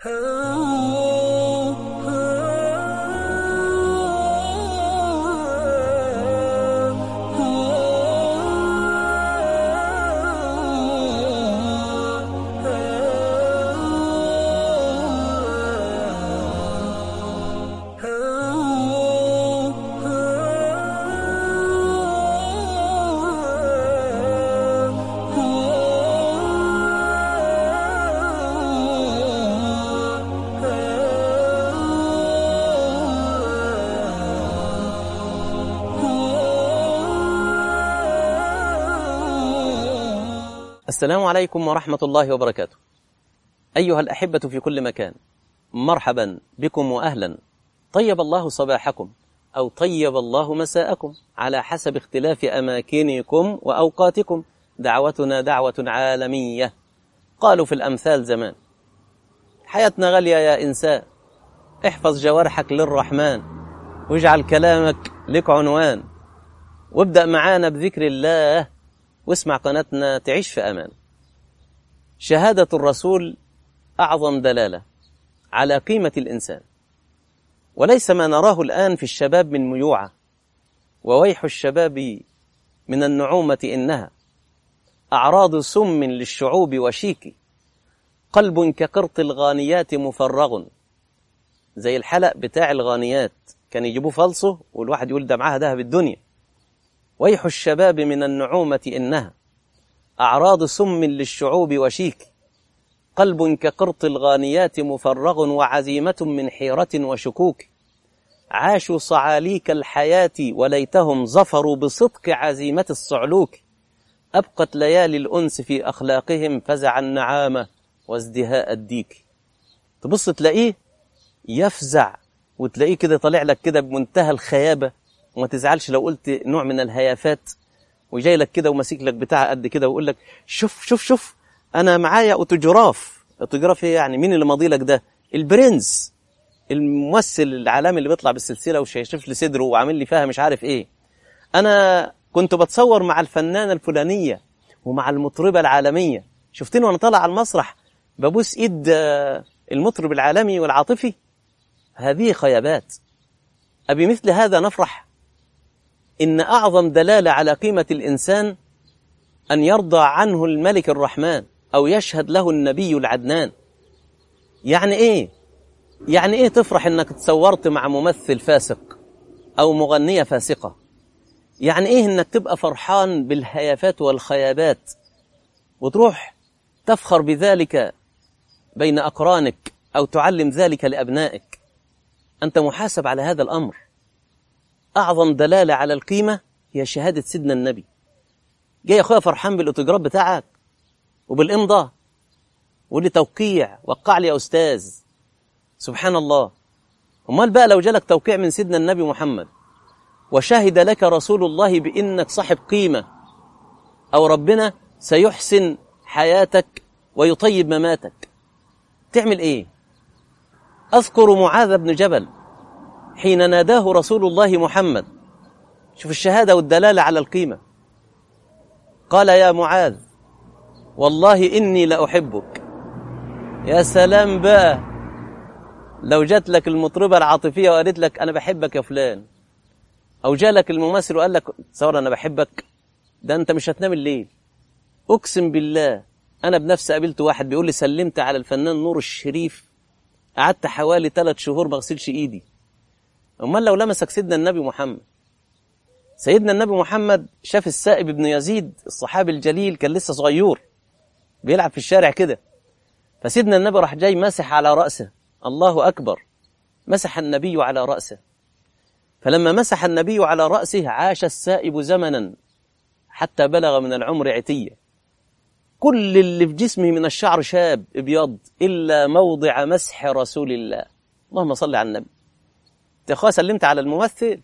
السلام عليكم ورحمة الله وبركاته. أيها الأحبة في كل مكان، مرحبا بكم وأهلا. طيب الله صباحكم أو طيب الله مساءكم على حسب اختلاف أماكنكم وأوقاتكم. دعوتنا دعوة عالمية. قالوا في الأمثال زمان: حياتنا غالية يا إنسان. احفظ جوارحك للرحمن واجعل كلامك لك عنوان وابدأ معانا بذكر الله واسمع قناتنا تعيش في امان. شهاده الرسول اعظم دلاله على قيمه الانسان. وليس ما نراه الان في الشباب من ميوعه وويح الشباب من النعومه انها اعراض سم للشعوب وشيك قلب كقرط الغانيات مفرغ زي الحلق بتاع الغانيات كان يجيبوه فلصه والواحد يقول ده معاها دهب الدنيا ويح الشباب من النعومة إنها أعراض سم للشعوب وشيك قلب كقرط الغانيات مفرغ وعزيمة من حيرة وشكوك عاشوا صعاليك الحياة وليتهم ظفروا بصدق عزيمة الصعلوك أبقت ليالي الأنس في أخلاقهم فزع النعامة وازدهاء الديك تبص تلاقيه يفزع وتلاقيه كده طالع لك كده بمنتهى الخيابة وما تزعلش لو قلت نوع من الهيافات وجاي لك كده وماسك لك بتاع قد كده ويقول لك شوف شوف شوف انا معايا اوتوجراف اوتوجراف ايه يعني مين اللي ماضي لك ده البرنس الممثل العالمي اللي بيطلع بالسلسله وشايف لي صدره وعامل لي فيها مش عارف ايه انا كنت بتصور مع الفنانه الفلانيه ومع المطربه العالميه شفتني وانا طالع على المسرح ببوس ايد المطرب العالمي والعاطفي هذه خيابات أبمثل هذا نفرح إن أعظم دلالة على قيمة الإنسان أن يرضى عنه الملك الرحمن أو يشهد له النبي العدنان يعني إيه؟ يعني إيه تفرح إنك تصورت مع ممثل فاسق أو مغنية فاسقة يعني إيه إنك تبقى فرحان بالهيافات والخيابات وتروح تفخر بذلك بين أقرانك أو تعلم ذلك لأبنائك أنت محاسب على هذا الأمر أعظم دلالة على القيمة هي شهادة سيدنا النبي جاي أخويا فرحان بالأوتوجراف بتاعك وبالإمضاء واللي توقيع وقع لي يا أستاذ سبحان الله أمال بقى لو جالك توقيع من سيدنا النبي محمد وشهد لك رسول الله بإنك صاحب قيمة أو ربنا سيحسن حياتك ويطيب مماتك تعمل إيه أذكر معاذ بن جبل حين ناداه رسول الله محمد شوف الشهادة والدلالة على القيمة قال يا معاذ والله إني لأحبك يا سلام بقى لو جات لك المطربة العاطفية وقالت لك أنا بحبك يا فلان أو جالك الممثل وقال لك تصور أنا بحبك ده أنت مش هتنام الليل أقسم بالله أنا بنفسي قابلت واحد بيقول لي سلمت على الفنان نور الشريف قعدت حوالي ثلاث شهور ما اغسلش ايدي امال لو لمسك سيدنا النبي محمد سيدنا النبي محمد شاف السائب بن يزيد الصحابي الجليل كان لسه صغير بيلعب في الشارع كده فسيدنا النبي راح جاي مسح على رأسه الله أكبر مسح النبي على رأسه فلما مسح النبي على رأسه عاش السائب زمنا حتى بلغ من العمر عتية كل اللي في جسمه من الشعر شاب ابيض الا موضع مسح رسول الله اللهم صل على النبي انت يا اخويا سلمت على الممثل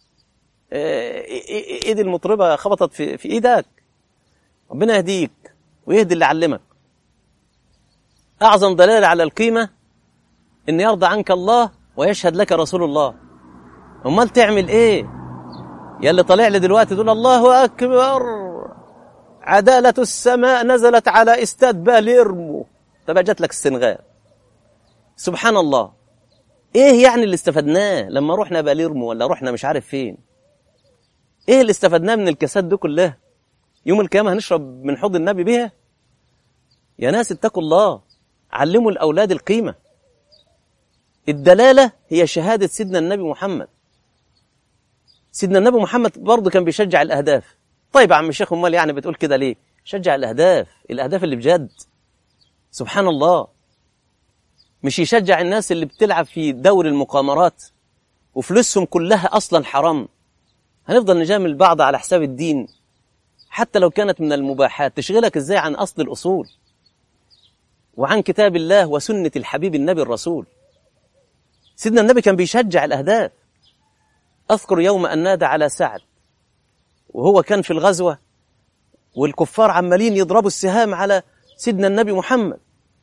ايد المطربه خبطت في في ايدك ربنا يهديك ويهدي اللي علمك اعظم دلاله على القيمه ان يرضى عنك الله ويشهد لك رسول الله امال تعمل ايه يا اللي طالع لي دلوقتي تقول الله اكبر عدالة السماء نزلت على استاد باليرمو طب جات لك السنغال سبحان الله ايه يعني اللي استفدناه لما رحنا باليرمو ولا رحنا مش عارف فين ايه اللي استفدناه من الكاسات دي كلها يوم القيامة هنشرب من حوض النبي بها يا ناس اتقوا الله علموا الأولاد القيمة الدلالة هي شهادة سيدنا النبي محمد سيدنا النبي محمد برضه كان بيشجع الأهداف طيب يا عم الشيخ امال يعني بتقول كده ليه شجع الأهداف الأهداف اللي بجد سبحان الله مش يشجع الناس اللي بتلعب في دور المقامرات وفلوسهم كلها أصلا حرام هنفضل نجامل بعض على حساب الدين حتى لو كانت من المباحات تشغلك ازاي عن أصل الأصول وعن كتاب الله وسنة الحبيب النبي الرسول سيدنا النبي كان بيشجع الأهداف أذكر يوم أن نادى على سعد وهو كان في الغزوة والكفار عمالين يضربوا السهام على سيدنا النبي محمد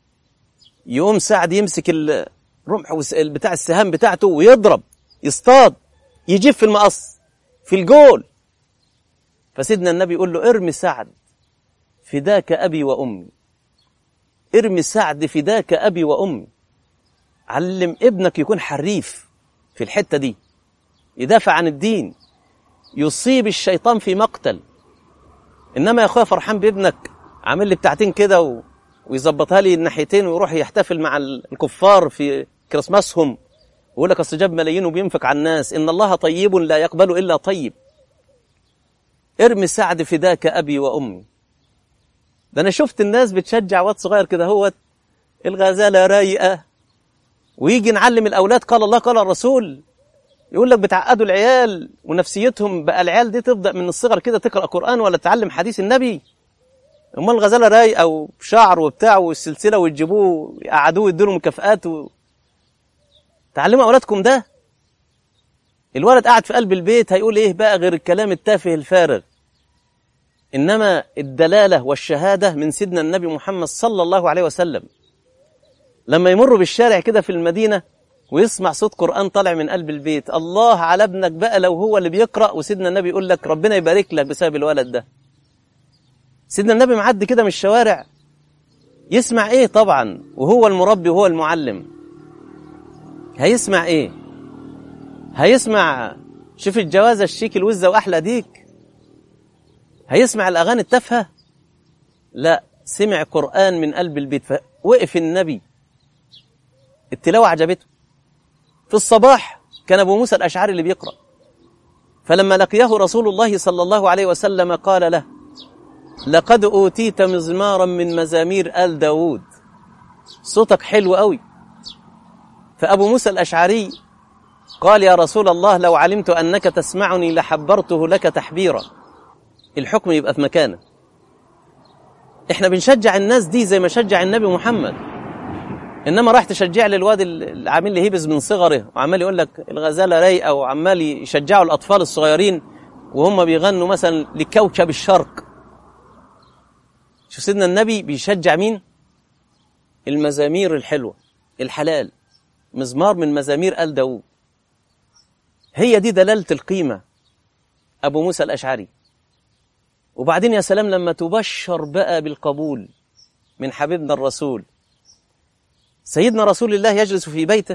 يقوم سعد يمسك الرمح بتاع السهام بتاعته ويضرب يصطاد يجيب في المقص في الجول فسيدنا النبي يقول له ارمي سعد فداك أبي وأمي ارمي سعد فداك أبي وأمي علم ابنك يكون حريف في الحتة دي يدافع عن الدين يصيب الشيطان في مقتل إنما يا أخويا فرحان بابنك عامل لي بتاعتين كده و... ويظبطها لي الناحيتين ويروح يحتفل مع الكفار في كريسماسهم ويقول لك اصل جاب ملايين وبينفق على الناس ان الله طيب لا يقبل الا طيب ارمي سعد فداك ابي وامي ده انا شفت الناس بتشجع واد صغير كده هوت الغزاله رايقه ويجي نعلم الاولاد قال الله قال الرسول يقول لك بتعقدوا العيال ونفسيتهم بقى العيال دي تبدا من الصغر كده تقرا قران ولا تتعلم حديث النبي امال الغزاله رايقه وبشعر وبتاع والسلسله وتجيبوه يقعدوه ويدوا له مكافآت و... تعلموا اولادكم ده الولد قاعد في قلب البيت هيقول ايه بقى غير الكلام التافه الفارغ انما الدلاله والشهاده من سيدنا النبي محمد صلى الله عليه وسلم لما يمر بالشارع كده في المدينه ويسمع صوت قران طالع من قلب البيت الله على ابنك بقى لو هو اللي بيقرا وسيدنا النبي يقول لك ربنا يبارك لك بسبب الولد ده سيدنا النبي معدي كده من الشوارع يسمع ايه طبعا وهو المربي وهو المعلم هيسمع ايه هيسمع شوف الجوازة الشيك الوزة وأحلى ديك هيسمع الأغاني التافهة لا سمع قرآن من قلب البيت فوقف النبي التلاوة عجبته في الصباح كان أبو موسى الأشعري اللي بيقرأ فلما لقيه رسول الله صلى الله عليه وسلم قال له لقد أوتيت مزمارا من مزامير آل داود صوتك حلو قوي فأبو موسى الأشعري قال يا رسول الله لو علمت أنك تسمعني لحبرته لك تحبيرا الحكم يبقى في مكانه احنا بنشجع الناس دي زي ما شجع النبي محمد انما راح تشجع لي الواد اللي عامل لي هبز من صغره وعمال يقول لك الغزاله رايقه وعمال يشجعوا الاطفال الصغيرين وهم بيغنوا مثلا لكوكب الشرق شوف سيدنا النبي بيشجع مين المزامير الحلوه الحلال مزمار من مزامير آل داود هي دي دلالة القيمة أبو موسى الأشعري وبعدين يا سلام لما تبشر بقى بالقبول من حبيبنا الرسول سيدنا رسول الله يجلس في بيته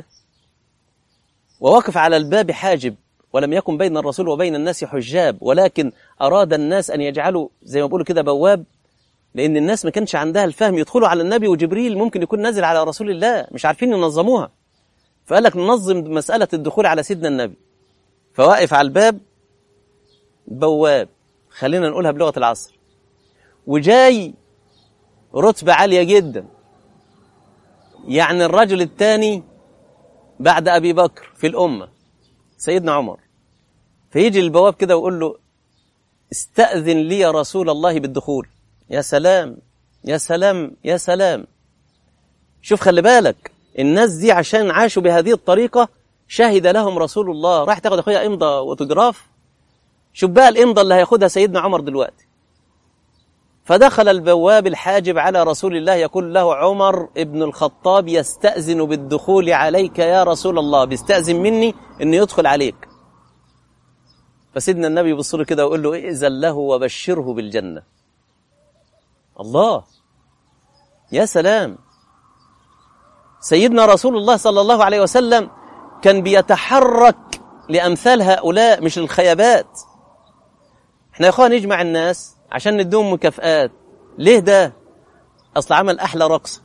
ووقف على الباب حاجب ولم يكن بين الرسول وبين الناس حجاب ولكن أراد الناس أن يجعلوا زي ما بيقولوا كده بواب لأن الناس ما كانش عندها الفهم يدخلوا على النبي وجبريل ممكن يكون نازل على رسول الله مش عارفين ينظموها فقال لك ننظم مسألة الدخول على سيدنا النبي فواقف على الباب بواب خلينا نقولها بلغة العصر وجاي رتبة عالية جدا يعني الرجل الثاني بعد أبي بكر في الأمة سيدنا عمر فيجي البواب كده ويقول له استأذن لي يا رسول الله بالدخول يا سلام يا سلام يا سلام شوف خلي بالك الناس دي عشان عاشوا بهذه الطريقة شهد لهم رسول الله راح تاخد اخويا امضى وتجراف شوف بقى الامضى اللي هياخدها سيدنا عمر دلوقتي فدخل البواب الحاجب على رسول الله يقول له عمر ابن الخطاب يستأذن بالدخول عليك يا رسول الله بيستأذن مني انه يدخل عليك فسيدنا النبي يبص له كده ويقول له ائذن له وبشره بالجنة الله يا سلام سيدنا رسول الله صلى الله عليه وسلم كان بيتحرك لأمثال هؤلاء مش للخيبات احنا يا اخوان نجمع الناس عشان ندوم مكافآت ليه ده اصل عمل احلى رقص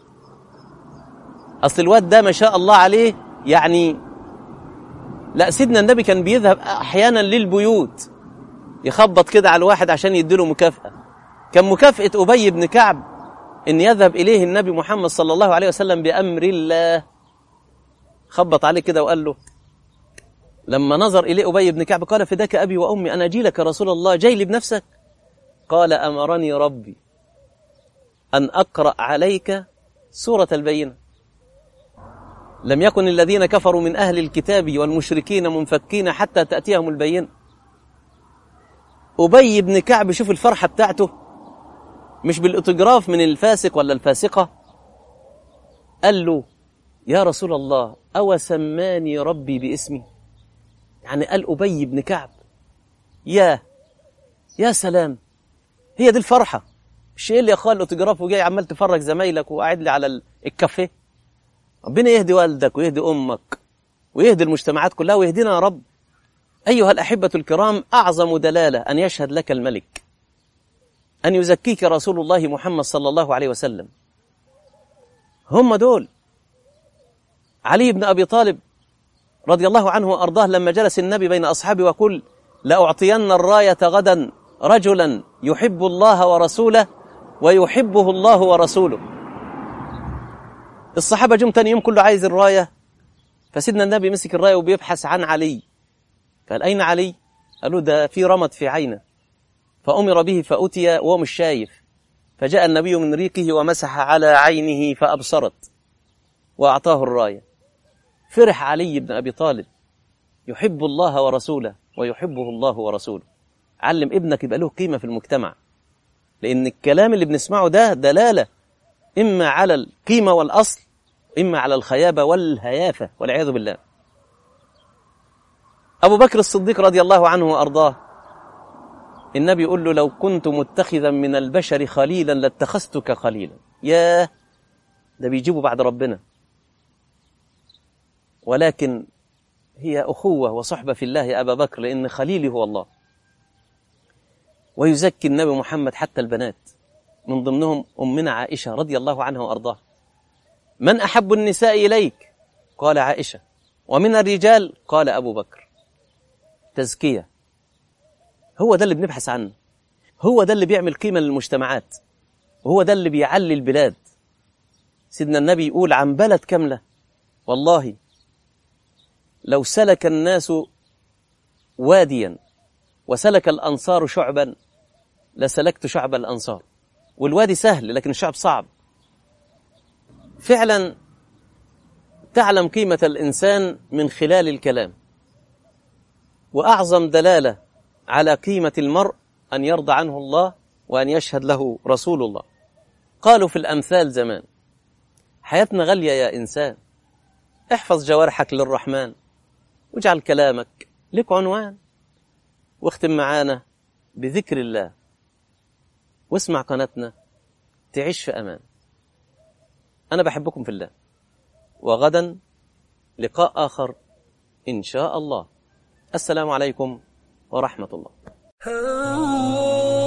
اصل الواد ده ما شاء الله عليه يعني لا سيدنا النبي كان بيذهب احيانا للبيوت يخبط كده على الواحد عشان يديله مكافأة كان مكافأة أبي بن كعب إن يذهب إليه النبي محمد صلى الله عليه وسلم بأمر الله خبط عليه كده وقال له لما نظر إليه أبي بن كعب قال فداك أبي وأمي أنا أجي لك يا رسول الله جاي لي بنفسك قال أمرني ربي أن أقرأ عليك سورة البينة لم يكن الذين كفروا من أهل الكتاب والمشركين منفكين حتى تأتيهم البينة أبي بن كعب شوف الفرحة بتاعته مش بالأوتوجراف من الفاسق ولا الفاسقة قال له يا رسول الله أو سماني ربي باسمي يعني قال أبي بن كعب يا يا سلام هي دي الفرحة مش ايه اللي يا اخوان الاوتوجراف وجاي عمال تفرج زمايلك وقاعد لي على الكافيه ربنا يهدي والدك ويهدي امك ويهدي المجتمعات كلها ويهدينا يا رب ايها الاحبه الكرام اعظم دلاله ان يشهد لك الملك ان يزكيك رسول الله محمد صلى الله عليه وسلم هم دول علي بن ابي طالب رضي الله عنه وارضاه لما جلس النبي بين اصحابه وقل لاعطين الرايه غدا رجلا يحب الله ورسوله ويحبه الله ورسوله الصحابة جم تاني يوم كله عايز الراية فسيدنا النبي مسك الراية وبيبحث عن علي قال أين علي؟ قالوا ده في رمد في عينه فأمر به فأتي وهو مش شايف فجاء النبي من ريقه ومسح على عينه فأبصرت وأعطاه الراية فرح علي بن أبي طالب يحب الله ورسوله ويحبه الله ورسوله علم ابنك يبقى له قيمة في المجتمع لأن الكلام اللي بنسمعه ده دلالة إما على القيمة والأصل إما على الخيابة والهيافة والعياذ بالله أبو بكر الصديق رضي الله عنه وأرضاه النبي يقول له لو كنت متخذا من البشر خليلا لاتخذتك خليلا ياه ده بيجيبه بعد ربنا ولكن هي أخوة وصحبة في الله يا أبا بكر لأن خليلي هو الله ويزكي النبي محمد حتى البنات من ضمنهم أمنا عائشة رضي الله عنها وأرضاها من أحب النساء إليك قال عائشة ومن الرجال قال أبو بكر تزكية هو ده اللي بنبحث عنه هو ده اللي بيعمل قيمة للمجتمعات وهو ده اللي بيعلي البلاد سيدنا النبي يقول عن بلد كاملة والله لو سلك الناس واديا وسلك الأنصار شعبا لسلكت شعب الأنصار والوادي سهل لكن الشعب صعب فعلا تعلم قيمة الإنسان من خلال الكلام وأعظم دلالة على قيمة المرء أن يرضى عنه الله وأن يشهد له رسول الله قالوا في الأمثال زمان حياتنا غالية يا إنسان احفظ جوارحك للرحمن واجعل كلامك لك عنوان واختم معانا بذكر الله واسمع قناتنا تعيش في أمان أنا بحبكم في الله وغدا لقاء آخر إن شاء الله السلام عليكم ورحمة الله